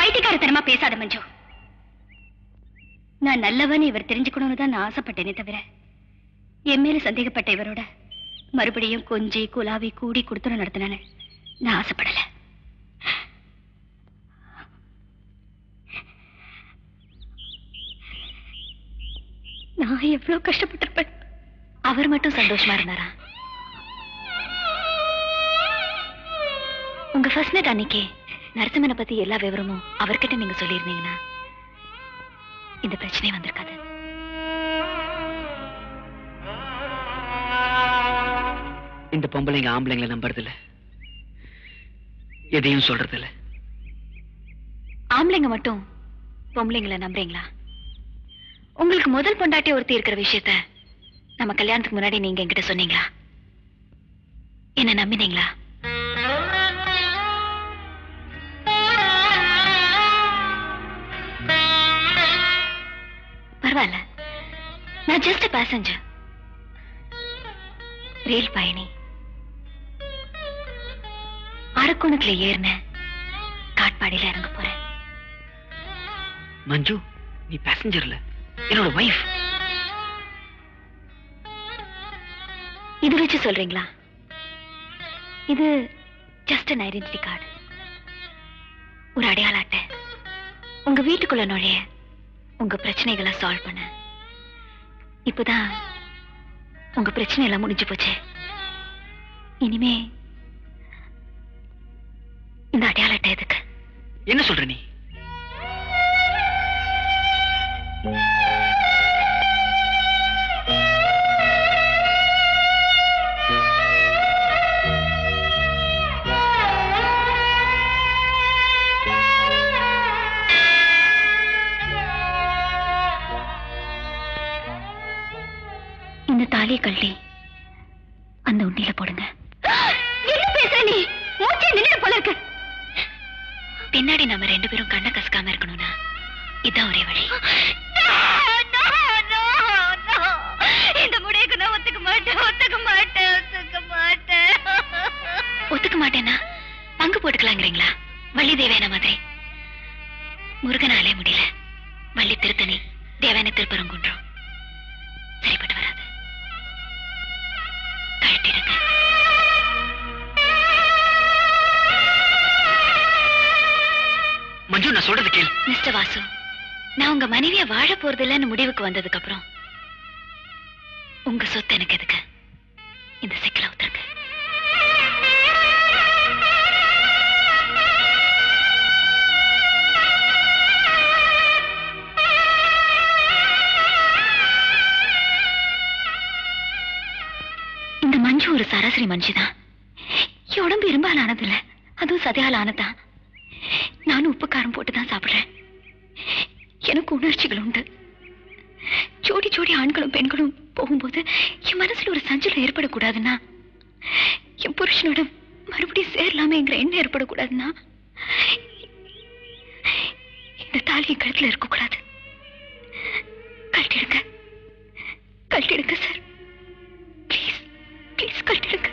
பைத்தியக்காரத்தனமா பேசாத மஞ்சு நான் நல்லவன் இவர் தெரிஞ்சுக்கணும்னு தான் நான் ஆசைப்பட்டேனே தவிர என் மேல சந்தேகப்பட்ட இவரோட மறுபடியும் கொஞ்சி குலாவி கூடி கொடுத்துரும் நடத்தினானு நான் ஆசைப்படல நான் எவ்வளவு கஷ்டப்பட்டிருப்பேன் அவர் மட்டும் சந்தோஷமா இருந்தாரா உங்க ஃபர்ஸ்ட் நைட் அன்னைக்கு நரசிம்மனை பத்தி எல்லா விவரமும் அவர்கிட்ட நீங்க சொல்லியிருந்தீங்கன்னா இந்த பிரச்சனை வந்திருக்காது இந்த பொம்பளைங்க ஆம்பளைங்களை நம்புறது இல்ல எதையும் சொல்றது இல்ல ஆம்பளைங்க மட்டும் பொம்பளைங்களை நம்புறீங்களா உங்களுக்கு முதல் பொண்டாட்டி ஒருத்தி இருக்கிற விஷயத்த நம்ம கல்யாணத்துக்கு முன்னாடி நீங்க என்கிட்ட சொன்னீங்களா என்ன நம்பினீங்களா பரவாயில்ல நான் ஜஸ்ட் பேசஞ்சர் ரயில் பயணி அரக்கோணத்துல ஏறின காட்பாடியில இறங்க போறேன் மஞ்சு நீ பேசஞ்சர்ல என்னோட வைஃப் இது வச்சு சொல்றீங்களா இது ஜஸ்ட் an ஐடென்டிட்டி கார்டு ஒரு அடையாள அட்டை உங்க வீட்டுக்குள்ள நுழைய உங்க பிரச்சனைகளை சால்வ் பண்ண இப்பதான் உங்க பிரச்சனை எல்லாம் முடிஞ்சு போச்சு இனிமே இந்த அடையாள அட்டை எதுக்கு என்ன சொல்ற நீ இந்த தாலியை கழட்டி அந்த உண்டியில போடுங்க என்ன பேசுற நீ மூச்சே நின்று போல இருக்கு பின்னாடி நம்ம ரெண்டு பேரும் கண்ணை கசக்காம இருக்கணும்னா இதான் ஒரே வழி இந்த முடிவுக்கு நான் ஒத்துக்க மாட்டேன் ஒத்துக்க மாட்டேன் ஒத்துக்க மாட்டேன் ஒத்துக்க மாட்டேன்னா பங்கு போட்டுக்கலாங்கிறீங்களா வள்ளி தேவையான மாதிரி முருகனாலே முடியல வள்ளி திருத்தணி தேவையான திருப்பரங்குன்றம் சரிப்பட்டு வராது கழட்டிடுங்க மஞ்சு நான் சொல்றது கேள் மிஸ்டர் வாசு நான் உங்க மனைவிய வாழ போறதில்லன்னு முடிவுக்கு வந்ததுக்கு அப்புறம் உங்க சொத்து எனக்கு எதுக்கு இந்த சிக்கல உத்தருங்க இந்த மஞ்சு ஒரு சராசரி மனுஷிதான் என் உடம்பு இரும்பால் ஆனதில்ல அதுவும் சதையால் ஆனதான் நானும் உப்பு காரம் போட்டு தான் சாப்பிடுறேன் எனக்கு உணர்ச்சிகள் உண்டு ஜோடி ஜோடி ஆண்களும் பெண்களும் போகும்போது என் மனசுல ஒரு சஞ்சலம் ஏற்படக்கூடாதுன்னா என் புருஷனோட மறுபடியும் சேரலாமேங்கிற எண்ணம் ஏற்படக்கூடாதுன்னா இந்த தாலி என் கழுத்துல இருக்கக்கூடாது கழட்டிடுங்க கழட்டிடுங்க சார் ப்ளீஸ் ப்ளீஸ் கழட்டிடுங்க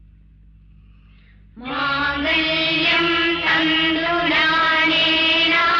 மாங்கல்யம் தந்துராணேனா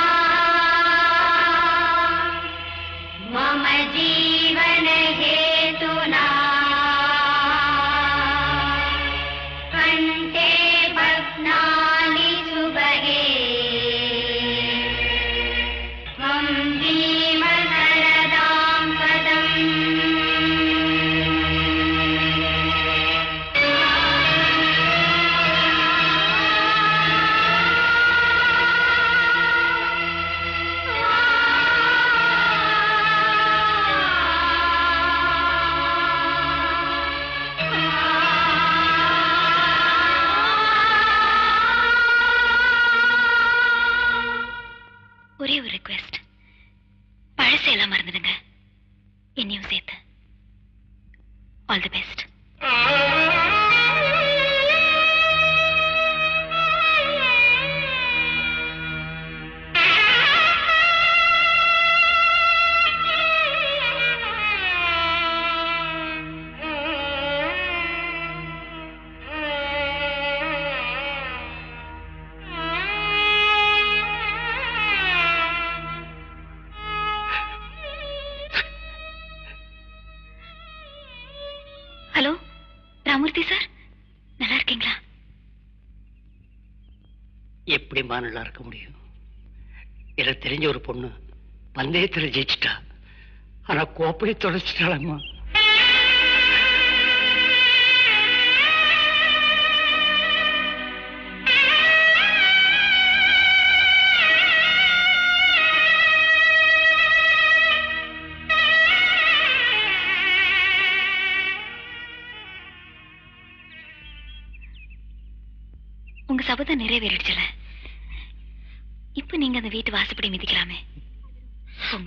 ராமூர்த்தி சார் நல்லா இருக்கீங்களா எப்படிம்மா நல்லா இருக்க முடியும் எனக்கு தெரிஞ்ச ஒரு பொண்ணு பந்தயத்துல ஜெயிச்சிட்டா ஆனா கோப்பையை தொலைச்சிட்டாளம்மா உங்க சபதம் நிறைவேறிடுச்சுல இப்ப நீங்க அந்த வீட்டு வாசப்படி மிதிக்கலாமே போங்க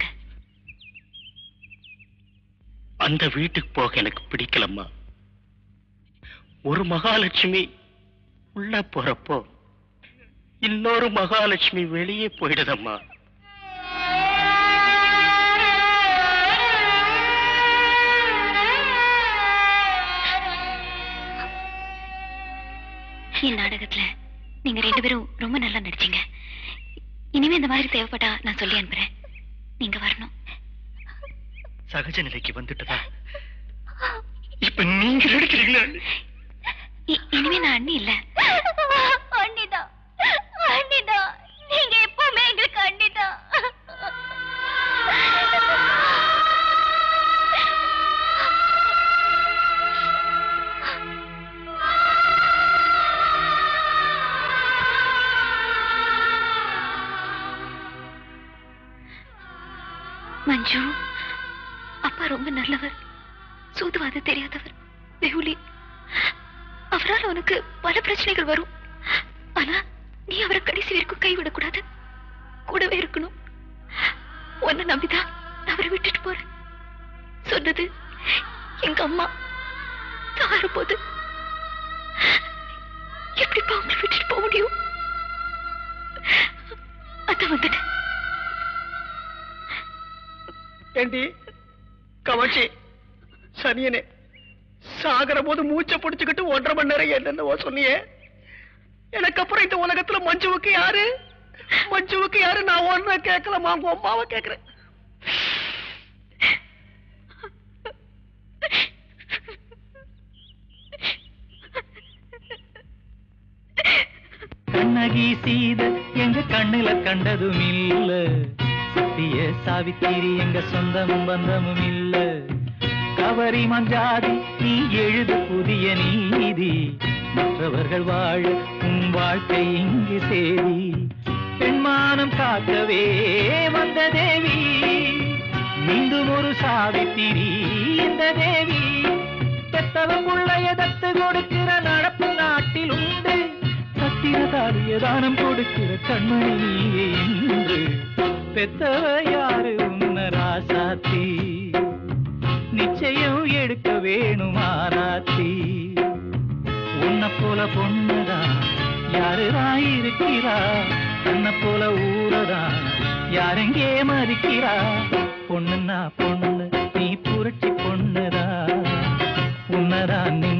அந்த வீட்டுக்கு போக எனக்கு பிடிக்கலம்மா ஒரு மகாலட்சுமி உள்ள போறப்போ இன்னொரு மகாலட்சுமி வெளியே போயிடுதம்மா என் நாடகத்துல நீங்க ரெண்டு பேரும் ரொம்ப நல்லா நடிச்சீங்க இனிமே இந்த மாதிரி தேவைப்பட்டா நான் சொல்லி அனுப்புறேன் நீங்க வரணும் சகஜ நிலைக்கு வந்துட்டதா இப்ப நீங்க நடிக்கிறீங்களா இ- இனிமே நான் அண்ணி இல்ல அண்ணிதா அண்ணிதா நீங்க எப்பவுமே எங்களுக்கு அண்ணிதா மஞ்சு அப்பா ரொம்ப நல்லவர் சூதுவாது தெரியாதவர் வெகுலி அவரால் உனக்கு பல பிரச்சனைகள் வரும் ஆனா நீ அவரை கடைசி வரைக்கும் கைவிடக்கூடாது கூடவே இருக்கணும் உன்னை நம்பிதான் நான் அவரை விட்டுட்டு போறேன் சொன்னது எங்க அம்மா தார போது எப்படிப்பா அவங்களை விட்டுட்டு போக முடியும் அதான் வந்துட்டேன் ஏண்டி கவச்சி சனியனே சாகர போது மூச்சை பிடிச்சுக்கிட்டு ஒன்றரை மணி நேரம் என்னென்னவோ சொன்னியே எனக்கு அப்புறம் இந்த உலகத்துல மஞ்சுவுக்கு யாரு மஞ்சுவுக்கு யாரு நான் ஒன்ன கேட்கலமா உங்க அம்மாவை கேட்கிறேன் கண்ணகி சீத எங்க கண்ணுல கண்டதும் இல்ல சத்திய சாவித்திரி எங்க சொந்தமும் பந்தமும் இல்ல கவரி மஞ்சாதி நீ எழுது புதிய நீதி மற்றவர்கள் வாழ உன் வாழ்க்கை இங்கு சேரி பெண்மானம் காக்கவே வந்த தேவி மீண்டும் ஒரு சாவித்திரி இந்த தேவி பெத்தவ புள்ளைய தத்து கொடுக்கிற நடப்பு நாட்டில் உண்டு கட்டின தாலிய தானம் கொடுக்கிற கண்மணி நீயே என்று பெத்தவ யாரு உன்ன ராசாத்தி நிச்சயம் எடுக்க வேணும் ஆராத்தி உன்னை போல பொண்ணுதான் யாருதான் இருக்கிறா தன்னை போல ஊரதான் யாரெங்கே மதிக்கிறா பொண்ணுன்னா பொண்ணு நீ புரட்சி பொண்ணுதான் உன்னதான் நீ